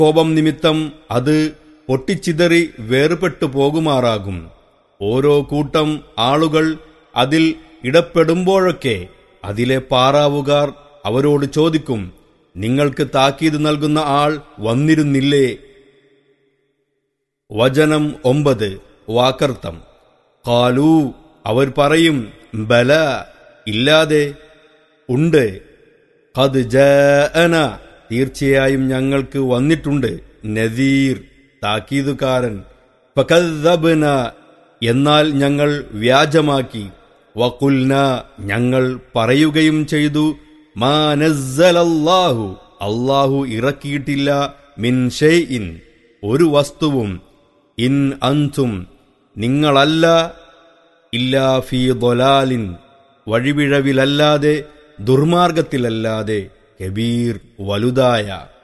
കോപം നിമിത്തം അത് പൊട്ടിച്ചിതറി വേർപെട്ടു പോകുമാറാകും ഓരോ കൂട്ടം ആളുകൾ അതിൽ ഇടപെടുമ്പോഴൊക്കെ അതിലെ പാറാവുകാർ അവരോട് ചോദിക്കും നിങ്ങൾക്ക് താക്കീത് നൽകുന്ന ആൾ വന്നിരുന്നില്ലേ വചനം ഒമ്പത് വാക്കർത്തം കാലൂ അവർ പറയും ബല ഇല്ലാതെ ഉണ്ട് അത് ജന തീർച്ചയായും ഞങ്ങൾക്ക് വന്നിട്ടുണ്ട് നദീർ താക്കീതുകാരൻ ഫകദ്ദബ്ന എന്നാൽ ഞങ്ങൾ വ്യാജമാക്കി വകുൽന ഞങ്ങൾ പറയുകയും ചെയ്തു മാ നസ്സലല്ലാഹു അല്ലാഹു ഇറക്കിയിട്ടില്ല മിൻ ഷൈഇൻ ഒരു വസ്തുവും ഇൻ അൻതും നിങ്ങളല്ല ഇല്ലാ ഫീ ദൊലാലിൻ വഴിപിഴവിലല്ലാതെ ദുർമാർഗത്തിലല്ലാതെ കബീർ വലുതായ